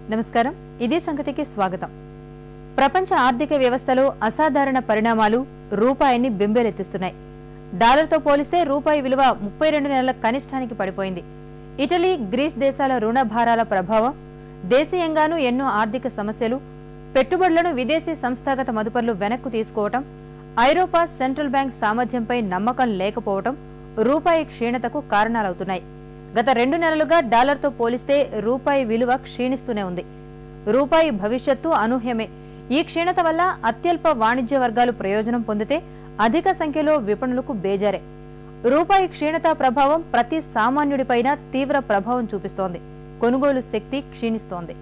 నమస్కారం ఇదే సంగతికి స్వాగతం ప్రపంచ ఆర్థిక వ్యవస్థలో అసాధారణ పరిణామాలు రూపాయిని బెంబేలెత్తిస్తున్నాయి డాలర్తో పోలిస్తే రూపాయి విలువ ముప్పై రెండు నెలల కనిష్టానికి పడిపోయింది ఇటలీ గ్రీస్ దేశాల రుణ భారాల ప్రభావం దేశీయంగానూ ఎన్నో ఆర్థిక సమస్యలు పెట్టుబడులను విదేశీ సంస్థాగత మదుపర్లు వెనక్కు తీసుకోవటం ఐరోపా సెంట్రల్ బ్యాంక్ సామర్థ్యంపై నమ్మకం లేకపోవటం రూపాయి క్షీణతకు కారణాలవుతున్నాయి గత రెండు నెలలుగా డాలర్తో పోలిస్తే రూపాయి విలువ క్షీణిస్తూనే ఉంది రూపాయి భవిష్యత్తు అనూహ్యమే ఈ క్షీణత వల్ల అత్యల్ప వాణిజ్య వర్గాలు ప్రయోజనం పొందితే అధిక సంఖ్యలో విపణులకు బేజారే రూపాయి క్షీణత ప్రభావం ప్రతి సామాన్యుడిపైన తీవ్ర ప్రభావం చూపిస్తోంది కొనుగోలు శక్తి క్షీణిస్తోంది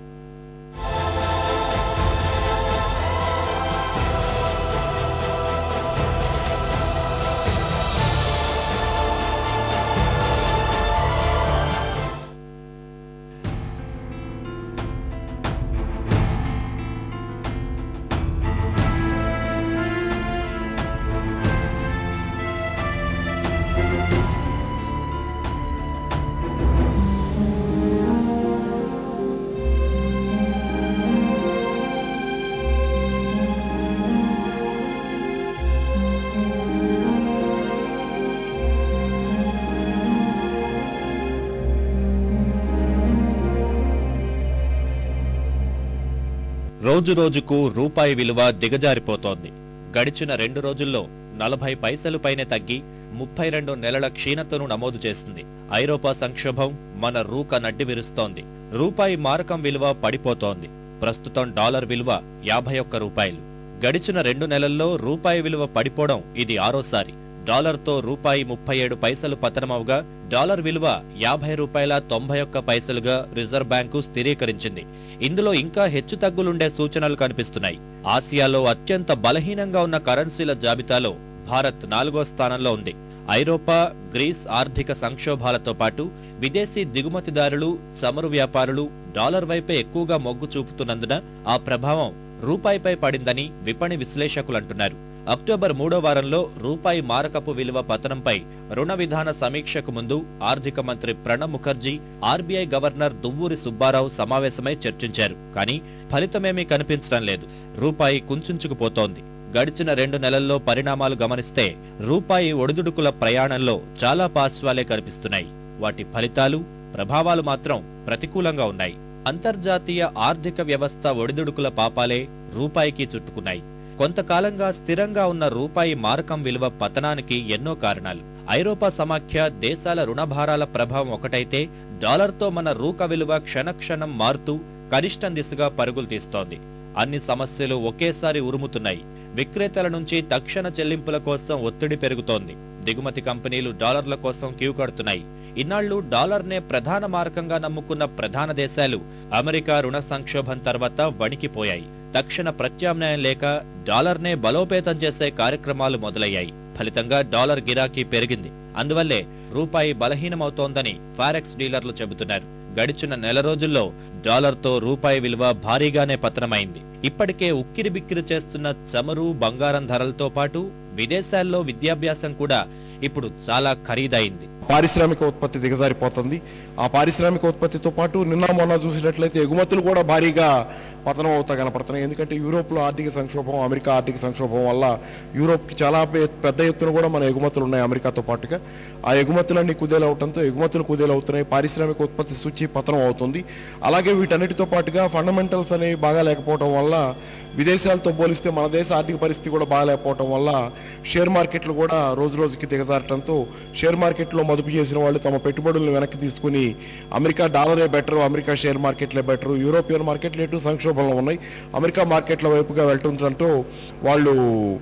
రోజురోజుకు రూపాయి విలువ దిగజారిపోతోంది గడిచిన రెండు రోజుల్లో నలభై పైసలు పైనే తగ్గి ముప్పై రెండు నెలల క్షీణతను నమోదు చేసింది ఐరోపా సంక్షోభం మన రూక నడ్డి విరుస్తోంది రూపాయి మారకం విలువ పడిపోతోంది ప్రస్తుతం డాలర్ విలువ యాభై ఒక్క రూపాయలు గడిచిన రెండు నెలల్లో రూపాయి విలువ పడిపోవడం ఇది ఆరోసారి డాలర్తో రూపాయి ముప్పై ఏడు పైసలు పతనమవగా డాలర్ విలువ యాభై రూపాయల తొంభై ఒక్క పైసలుగా రిజర్వ్ బ్యాంకు స్థిరీకరించింది ఇందులో ఇంకా హెచ్చుతగ్గులుండే సూచనలు కనిపిస్తున్నాయి ఆసియాలో అత్యంత బలహీనంగా ఉన్న కరెన్సీల జాబితాలో భారత్ నాలుగో స్థానంలో ఉంది ఐరోపా గ్రీస్ ఆర్థిక సంక్షోభాలతో పాటు విదేశీ దిగుమతిదారులు చమురు వ్యాపారులు డాలర్ వైపే ఎక్కువగా మొగ్గు చూపుతున్నందున ఆ ప్రభావం రూపాయిపై పడిందని విపణి విశ్లేషకులంటున్నారు అక్టోబర్ మూడో వారంలో రూపాయి మారకపు విలువ పతనంపై రుణ విధాన సమీక్షకు ముందు ఆర్థిక మంత్రి ప్రణబ్ ముఖర్జీ ఆర్బీఐ గవర్నర్ దువ్వూరి సుబ్బారావు సమావేశమై చర్చించారు కానీ ఫలితమేమీ కనిపించడం లేదు రూపాయి కుంచుకుపోతోంది గడిచిన రెండు నెలల్లో పరిణామాలు గమనిస్తే రూపాయి ఒడిదుడుకుల ప్రయాణంలో చాలా పార్శ్వాలే కనిపిస్తున్నాయి వాటి ఫలితాలు ప్రభావాలు మాత్రం ప్రతికూలంగా ఉన్నాయి అంతర్జాతీయ ఆర్థిక వ్యవస్థ ఒడిదుడుకుల పాపాలే రూపాయికి చుట్టుకున్నాయి కొంతకాలంగా స్థిరంగా ఉన్న రూపాయి మారకం విలువ పతనానికి ఎన్నో కారణాలు ఐరోపా సమాఖ్య దేశాల రుణభారాల ప్రభావం ఒకటైతే డాలర్తో మన రూక విలువ క్షణక్షణం మారుతూ కనిష్టం దిశగా పరుగులు తీస్తోంది అన్ని సమస్యలు ఒకేసారి ఉరుముతున్నాయి విక్రేతల నుంచి తక్షణ చెల్లింపుల కోసం ఒత్తిడి పెరుగుతోంది దిగుమతి కంపెనీలు డాలర్ల కోసం క్యూ కడుతున్నాయి ఇన్నాళ్లు డాలర్నే ప్రధాన మారకంగా నమ్ముకున్న ప్రధాన దేశాలు అమెరికా రుణ సంక్షోభం తర్వాత వణికిపోయాయి తక్షణ ప్రత్యామ్నాయం లేక డాలర్నే బలోపేతం చేసే కార్యక్రమాలు మొదలయ్యాయి ఫలితంగా డాలర్ గిరాకీ పెరిగింది అందువల్లే రూపాయి బలహీనమవుతోందని ఫారెక్స్ డీలర్లు చెబుతున్నారు గడిచిన నెల రోజుల్లో డాలర్తో రూపాయి విలువ భారీగానే పతనమైంది ఇప్పటికే ఉక్కిరిబిక్కిరి చేస్తున్న చమురు బంగారం ధరలతో పాటు విదేశాల్లో విద్యాభ్యాసం కూడా ఇప్పుడు చాలా ఖరీదైంది పారిశ్రామిక ఉత్పత్తి దిగజారిపోతుంది ఆ పారిశ్రామిక ఉత్పత్తితో పాటు నిన్న మొన్న చూసినట్లయితే ఎగుమతులు కూడా భారీగా పతనం అవుతా కనపడుతున్నాయి ఎందుకంటే యూరోప్లో ఆర్థిక సంక్షోభం అమెరికా ఆర్థిక సంక్షోభం వల్ల యూరోప్కి చాలా పె- పెద్ద ఎత్తున కూడా మన ఎగుమతులు ఉన్నాయి అమెరికాతో పాటుగా ఆ ఎగుమతులన్నీ కుదేలవటంతో ఎగుమతులు కుదేలవుతున్నాయి పారిశ్రామిక ఉత్పత్తి సూచి పతనం అవుతుంది అలాగే వీటన్నిటితో పాటుగా ఫండమెంటల్స్ అనేవి బాగా లేకపోవడం వల్ల విదేశాలతో పోలిస్తే మన దేశ ఆర్థిక పరిస్థితి కూడా బాగాలేకపోవడం వల్ల షేర్ మార్కెట్లు కూడా రోజు రోజుకి దిగజారటంతో షేర్ మార్కెట్లో మదుపు చేసిన వాళ్ళు తమ పెట్టుబడులను వెనక్కి తీసుకుని అమెరికా డాలరే బెటర్ అమెరికా షేర్ మార్కెట్లే బెటర్ యూరోపియన్ మార్కెట్లు ఎటు సంక్షోభంలో ఉన్నాయి అమెరికా మార్కెట్ల వైపుగా వెళ్తుండటంతో వాళ్ళు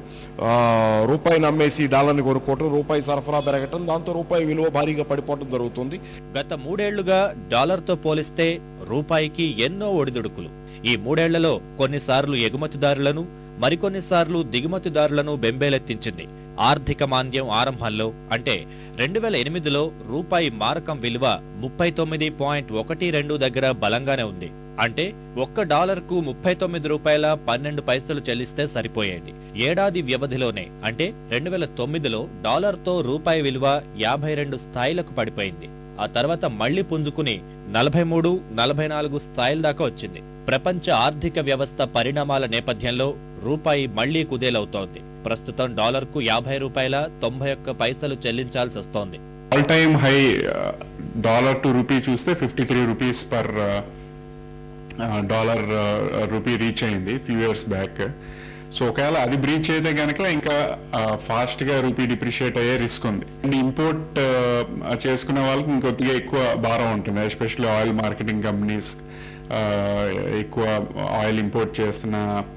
ఆ, రూపాయిని అమ్మేసి డాలర్ని కొనుక్కోవటం రూపాయి సరఫరా పెరగటం దాంతో రూపాయి విలువ భారీగా పడిపోవడం జరుగుతుంది గత మూడేళ్లుగా డాలర్తో పోలిస్తే రూపాయికి ఎన్నో ఒడిదుడుకులు ఈ మూడేళ్లలో కొన్నిసార్లు ఎగుమతిదారులను మరికొన్నిసార్లు దిగుమతిదారులను బెంబేలెత్తించింది ఆర్థిక మాంద్యం ఆరంభంలో అంటే రెండు వేల ఎనిమిదిలో రూపాయి మారకం విలువ ముప్పై తొమ్మిది పాయింట్ ఒకటి రెండు దగ్గర బలంగానే ఉంది అంటే ఒక్క డాలర్కు ముప్పై తొమ్మిది రూపాయల పన్నెండు పైసలు చెల్లిస్తే సరిపోయేది ఏడాది వ్యవధిలోనే అంటే రెండు వేల తొమ్మిదిలో డాలర్తో రూపాయి విలువ యాభై రెండు స్థాయిలకు పడిపోయింది ఆ తర్వాత మళ్లీ పుంజుకుని నలభై మూడు నలభై నాలుగు స్థాయిల దాకా వచ్చింది ప్రపంచ ఆర్థిక వ్యవస్థ పరిణామాల నేపథ్యంలో రూపాయి మళ్లీ కుదేలవుతోంది ప్రస్తుతం డాలర్కు యాభై రూపాయల తొంభై ఒక్క పైసలు చెల్లించాల్సి వస్తోంది all time high dollar to rupee చూస్తే fifty three rupees per dollar rupee reach అయింది ఫ్యూ ఇయర్స్ బ్యాక్ సో ఒకవేళ అది బ్రీచ్ అయితే కనుక ఇంకా ఫాస్ట్ గా రూపీ డిప్రిషియేట్ అయ్యే రిస్క్ ఉంది ఇంపోర్ట్ చేసుకునే వాళ్ళకి ఇంకొద్దిగా ఎక్కువ భారం ఉంటుంది ఎస్పెషల్లీ ఆయిల్ మార్కెటింగ్ కంపెనీస్ ఎక్కువ ఆయిల్ ఇంపోర్ట్ చేస్తున్న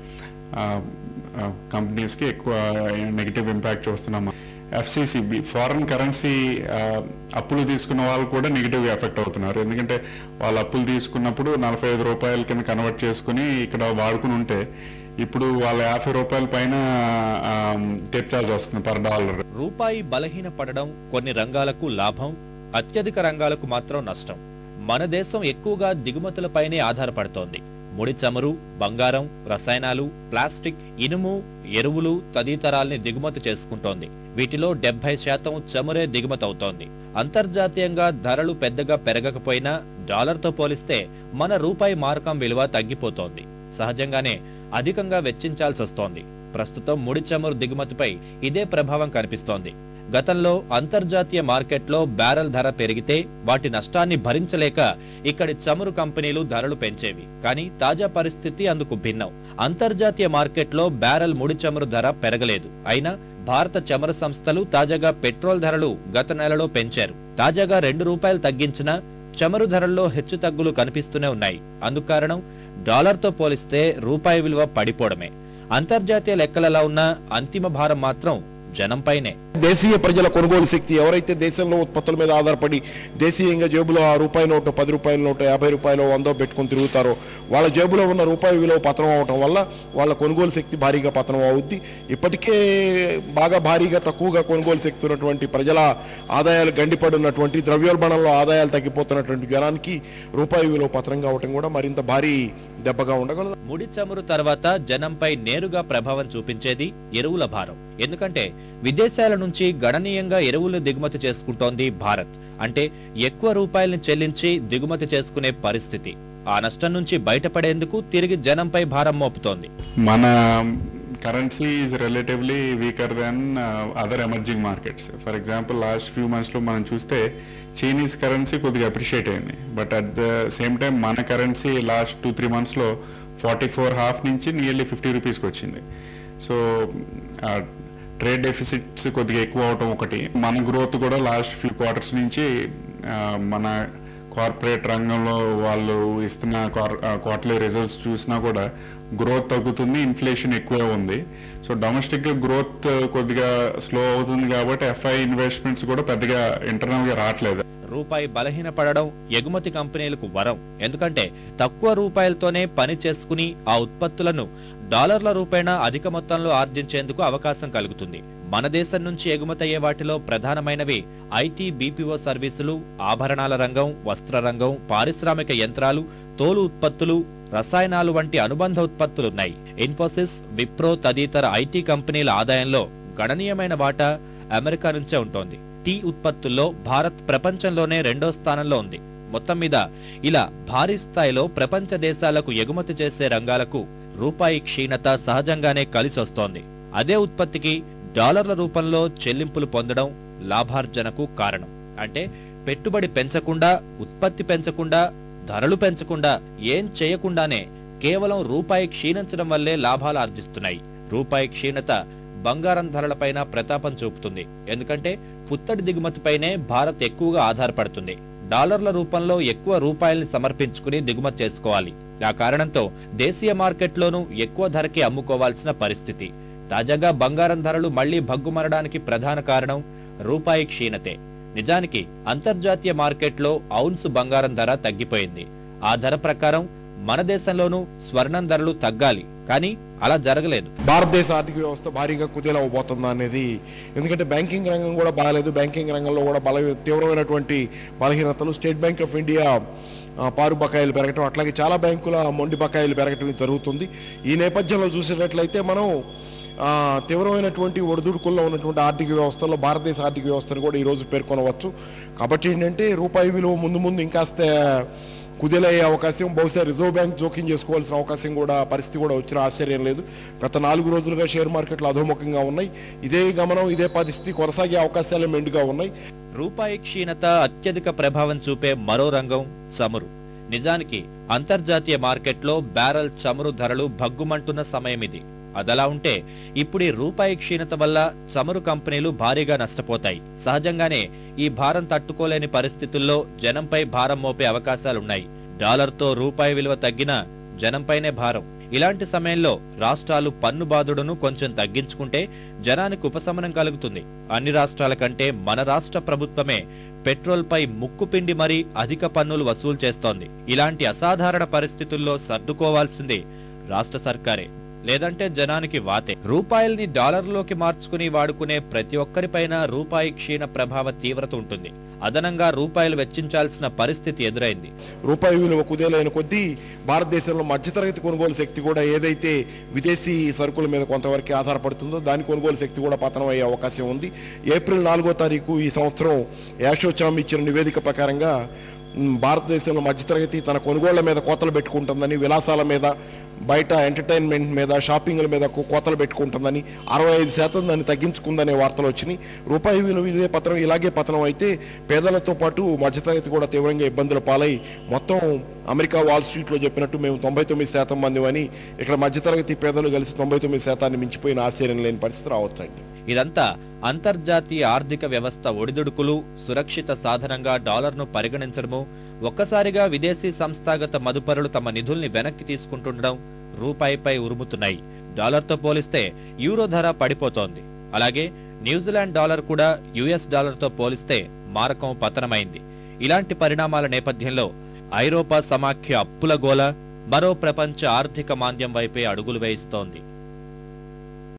కంపెనీస్కి ఎక్కువ నెగిటివ్ ఇంపాక్ట్ చూస్తున్నాం ఎఫ్సిసిబి ఫారెన్ కరెన్సీ అప్పులు తీసుకున్న వాళ్ళు కూడా నెగిటివ్ ఎఫెక్ట్ అవుతున్నారు ఎందుకంటే వాళ్ళు అప్పులు తీసుకున్నప్పుడు నలభై ఐదు రూపాయల కింద కన్వర్ట్ చేసుకుని ఇక్కడ వాడుకుని ఉంటే ఇప్పుడు వాళ్ళ యాభై రూపాయల పైన తెచ్చాల్సి వస్తుంది పర్ డాలర్ రూపాయి బలహీన పడడం కొన్ని రంగాలకు లాభం అత్యధిక రంగాలకు మాత్రం నష్టం మన దేశం ఎక్కువగా దిగుమతులపైనే ఆధారపడుతోంది ముడి చమురు బంగారం రసాయనాలు ప్లాస్టిక్ ఇనుము ఎరువులు తదితరాల్ని దిగుమతి చేసుకుంటోంది వీటిలో డెబ్బై శాతం చమురే దిగుమతవుతోంది అంతర్జాతీయంగా ధరలు పెద్దగా పెరగకపోయినా డాలర్తో పోలిస్తే మన రూపాయి మారకం విలువ తగ్గిపోతోంది సహజంగానే అధికంగా వెచ్చించాల్సి వస్తోంది ప్రస్తుతం ముడి చమురు దిగుమతిపై ఇదే ప్రభావం కనిపిస్తోంది గతంలో అంతర్జాతీయ మార్కెట్లో బ్యారెల్ ధర పెరిగితే వాటి నష్టాన్ని భరించలేక ఇక్కడి చమురు కంపెనీలు ధరలు పెంచేవి కానీ తాజా పరిస్థితి అందుకు భిన్నం అంతర్జాతీయ మార్కెట్లో బ్యారెల్ ముడి చమురు ధర పెరగలేదు అయినా భారత చమురు సంస్థలు తాజాగా పెట్రోల్ ధరలు గత నెలలో పెంచారు తాజాగా రెండు రూపాయలు తగ్గించిన చమురు ధరల్లో హెచ్చుతగ్గులు కనిపిస్తూనే ఉన్నాయి అందుకు కారణం డాలర్తో పోలిస్తే రూపాయి విలువ పడిపోవడమే అంతర్జాతీయ లెక్కలలా ఉన్న అంతిమ భారం మాత్రం జనంపైనే దేశీయ ప్రజల కొనుగోలు శక్తి ఎవరైతే దేశంలో ఉత్పత్తుల మీద ఆధారపడి దేశీయంగా జేబులో ఆ రూపాయి నోటు పది రూపాయల నోటు యాభై రూపాయలు వందో పెట్టుకుని తిరుగుతారో వాళ్ళ జేబులో ఉన్న రూపాయి విలువ పతనం అవటం వల్ల వాళ్ళ కొనుగోలు శక్తి భారీగా పతనం అవుద్ది ఇప్పటికే బాగా భారీగా తక్కువగా కొనుగోలు శక్తి ఉన్నటువంటి ప్రజల ఆదాయాలు గండిపడి ఉన్నటువంటి ద్రవ్యోల్బణంలో ఆదాయాలు తగ్గిపోతున్నటువంటి జనానికి రూపాయి విలువ పతనం కావటం కూడా మరింత భారీ దెబ్బగా ఉండగలదు ముడి చమురు తర్వాత జనంపై నేరుగా ప్రభావం చూపించేది ఎరువుల భారం ఎందుకంటే విదేశాల నుంచి గణనీయంగా ఎరువులు దిగుమతి చేసుకుంటోంది భారత్ అంటే ఎక్కువ రూపాయల్ని చెల్లించి దిగుమతి చేసుకునే పరిస్థితి ఆ నష్టం నుంచి బయటపడేందుకు తిరిగి జనంపై భారం మోపుతోంది మన currency is relatively weaker than other emerging markets for example last few మంత్స్లో మనం చూస్తే చైనీస్ కరెన్సీ కొద్దిగా అప్రిషియేట్ అయింది but at the same time మన కరెన్సీ లాస్ట్ టూ త్రీ మంత్స్లో ఫార్టీ ఫోర్ హాఫ్ నుంచి నియర్లీ ఫిఫ్టీ రూపీస్కి వచ్చింది సో ట్రేడ్ డెఫిసిట్స్ కొద్దిగా ఎక్కువ అవటం ఒకటి మన గ్రోత్ కూడా లాస్ట్ ఫ్యూ క్వార్టర్స్ నుంచి ఆ, మన కార్పొరేట్ రంగంలో వాళ్ళు ఇస్తున్న క్వార్టర్లీ రిజల్ట్స్ చూసినా కూడా గ్రోత్ తగ్గుతుంది ఇన్ఫ్లేషన్ ఎక్కువే ఉంది సో డొమెస్టిక్ గ్రోత్ కొద్దిగా స్లో అవుతుంది కాబట్టి ఎఫ్ఐ ఇన్వెస్ట్మెంట్స్ కూడా పెద్దగా ఇంటర్నల్ గా రావట్లేదు రూపాయి బలహీనపడడం ఎగుమతి కంపెనీలకు వరం ఎందుకంటే తక్కువ రూపాయలతోనే పని చేసుకుని ఆ ఉత్పత్తులను డాలర్ల రూపేణా అధిక మొత్తంలో ఆర్జించేందుకు అవకాశం కలుగుతుంది మన దేశం నుంచి ఎగుమతయ్యే వాటిలో ప్రధానమైనవి ఐటీ బీపీఓ సర్వీసులు ఆభరణాల రంగం వస్త్ర రంగం పారిశ్రామిక యంత్రాలు తోలు ఉత్పత్తులు రసాయనాలు వంటి అనుబంధ ఉత్పత్తులున్నాయి ఇన్ఫోసిస్ విప్రో తదితర ఐటీ కంపెనీల ఆదాయంలో గణనీయమైన వాటా అమెరికా నుంచే ఉంటోంది టీ ఉత్పత్తుల్లో భారత్ ప్రపంచంలోనే రెండో స్థానంలో ఉంది మొత్తం మీద ఇలా భారీ స్థాయిలో ప్రపంచ దేశాలకు ఎగుమతి చేసే రంగాలకు రూపాయి క్షీణత సహజంగానే కలిసొస్తోంది అదే ఉత్పత్తికి డాలర్ల రూపంలో చెల్లింపులు పొందడం లాభార్జనకు కారణం అంటే పెట్టుబడి పెంచకుండా ఉత్పత్తి పెంచకుండా ధరలు పెంచకుండా ఏం చేయకుండానే కేవలం రూపాయి క్షీణించడం వల్లే లాభాలు ఆర్జిస్తున్నాయి రూపాయి క్షీణత బంగారం ధరలపైన ప్రతాపం చూపుతుంది ఎందుకంటే పుత్తడి దిగుమతిపైనే భారత్ ఎక్కువగా ఆధారపడుతుంది డాలర్ల రూపంలో ఎక్కువ రూపాయల్ని సమర్పించుకుని దిగుమతి చేసుకోవాలి ఆ కారణంతో దేశీయ మార్కెట్లోనూ ఎక్కువ ధరకి అమ్ముకోవాల్సిన పరిస్థితి తాజాగా బంగారం ధరలు మళ్లీ భగ్గుమరడానికి ప్రధాన కారణం రూపాయి క్షీణతే నిజానికి అంతర్జాతీయ మార్కెట్లో ఔన్స్ బంగారం ధర తగ్గిపోయింది ఆ ధర ప్రకారం మన దేశంలోనూ స్వర్ణం ధరలు తగ్గాలి కానీ అలా జరగలేదు భారతదేశ ఆర్థిక వ్యవస్థ భారీగా కుదేలవబోతుందా అనేది ఎందుకంటే బ్యాంకింగ్ రంగం కూడా బాగాలేదు బ్యాంకింగ్ రంగంలో కూడా బల తీవ్రమైనటువంటి బలహీనతలు స్టేట్ బ్యాంక్ ఆఫ్ ఇండియా ఆ, పారు బకాయిలు పెరగటం అట్లాగే చాలా బ్యాంకుల మొండి బకాయిలు పెరగటం జరుగుతుంది ఈ నేపథ్యంలో చూసినట్లయితే మనం ఆ, తీవ్రమైనటువంటి ఒడిదుడుకుల్లో ఉన్నటువంటి ఆర్థిక వ్యవస్థలో భారతదేశ ఆర్థిక వ్యవస్థను కూడా ఈరోజు పేర్కొనవచ్చు కాబట్టి ఏంటంటే రూపాయి విలువ ముందు ముందు ఇంకాస్త కుదేలయ్యే అవకాశం బహుశా రిజర్వ్ బ్యాంక్ జోక్యం చేసుకోవాల్సిన అవకాశం కూడా పరిస్థితి కూడా వచ్చిన ఆశ్చర్యం లేదు గత నాలుగు రోజులుగా షేర్ మార్కెట్లు అధోముఖంగా ఉన్నాయి ఇదే గమనం ఇదే పరిస్థితి కొనసాగే అవకాశాలు మెండుగా ఉన్నాయి రూపాయి క్షీణత అత్యధిక ప్రభావం చూపే మరో రంగం చమురు నిజానికి అంతర్జాతీయ మార్కెట్లో బ్యారెల్ చమురు ధరలు భగ్గుమంటున్న సమయం ఇది అదలా ఉంటే ఇప్పుడు ఈ రూపాయి క్షీణత వల్ల చమురు కంపెనీలు భారీగా నష్టపోతాయి సహజంగానే ఈ భారం తట్టుకోలేని పరిస్థితుల్లో జనంపై భారం మోపే అవకాశాలున్నాయి డాలర్తో రూపాయి విలువ తగ్గినా జనంపైనే భారం ఇలాంటి సమయంలో రాష్ట్రాలు పన్ను బాధుడును కొంచెం తగ్గించుకుంటే జనానికి ఉపశమనం కలుగుతుంది అన్ని రాష్ట్రాల కంటే మన రాష్ట్ర ప్రభుత్వమే పెట్రోల్ పై ముక్కుపిండి మరీ అధిక పన్నులు వసూలు చేస్తోంది ఇలాంటి అసాధారణ పరిస్థితుల్లో సర్దుకోవాల్సింది రాష్ట్ర సర్కారే లేదంటే జనానికి వాతే రూపాయల్ని డాలర్లోకి మార్చుకుని వాడుకునే ప్రతి ఒక్కరిపైన రూపాయి క్షీణ ప్రభావ తీవ్రత ఉంటుంది అదనంగా రూపాయలు వెచ్చించాల్సిన పరిస్థితి ఎదురైంది రూపాయి విలువ కుదేలైన కొద్దీ భారతదేశంలో మధ్యతరగతి కొనుగోలు శక్తి కూడా ఏదైతే విదేశీ సరుకుల మీద కొంతవరకు ఆధారపడుతుందో దాని కొనుగోలు శక్తి కూడా పతనం అయ్యే అవకాశం ఉంది ఏప్రిల్ నాలుగో తారీఖు ఈ సంవత్సరం యాషోచామ్ ఇచ్చిన నివేదిక ప్రకారంగా మ్, భారతదేశంలో మధ్యతరగతి తన కొనుగోళ్ల మీద కోతలు పెట్టుకుంటుందని విలాసాల మీద బయట ఎంటర్టైన్మెంట్ మీద షాపింగ్ల మీద కో- కోతలు పెట్టుకుంటుందని అరవై ఐదు శాతం దాన్ని తగ్గించుకుందనే వార్తలు వచ్చినాయి రూపాయి విలువ ఇదే పతనం ఇలాగే పతనం అయితే పేదలతో పాటు మధ్యతరగతి కూడా తీవ్రంగా ఇబ్బందుల పాలై మొత్తం అమెరికా వాల్ స్ట్రీట్లో చెప్పినట్టు మేము తొంభై తొమ్మిది శాతం మంది అని ఇక్కడ మధ్యతరగతి పేదలు కలిసి తొంభై తొమ్మిది శాతాన్ని మించిపోయిన ఆశ్చర్యం లేని పరిస్థితి రావచ్చండి ఇదంతా అంతర్జాతీయ ఆర్థిక వ్యవస్థ ఒడిదుడుకులు సురక్షిత సాధనంగా డాలర్ను పరిగణించడము ఒక్కసారిగా విదేశీ సంస్థాగత మదుపరులు తమ నిధుల్ని వెనక్కి తీసుకుంటుండడం రూపాయిపై ఉరుముతున్నాయి డాలర్తో పోలిస్తే యూరో ధర పడిపోతోంది అలాగే న్యూజిలాండ్ డాలర్ కూడా యుఎస్ డాలర్తో పోలిస్తే మారకం పతనమైంది ఇలాంటి పరిణామాల నేపథ్యంలో ఐరోపా సమాఖ్య అప్పుల గోల మరో ప్రపంచ ఆర్థిక మాంద్యం వైపే అడుగులు వేయిస్తోంది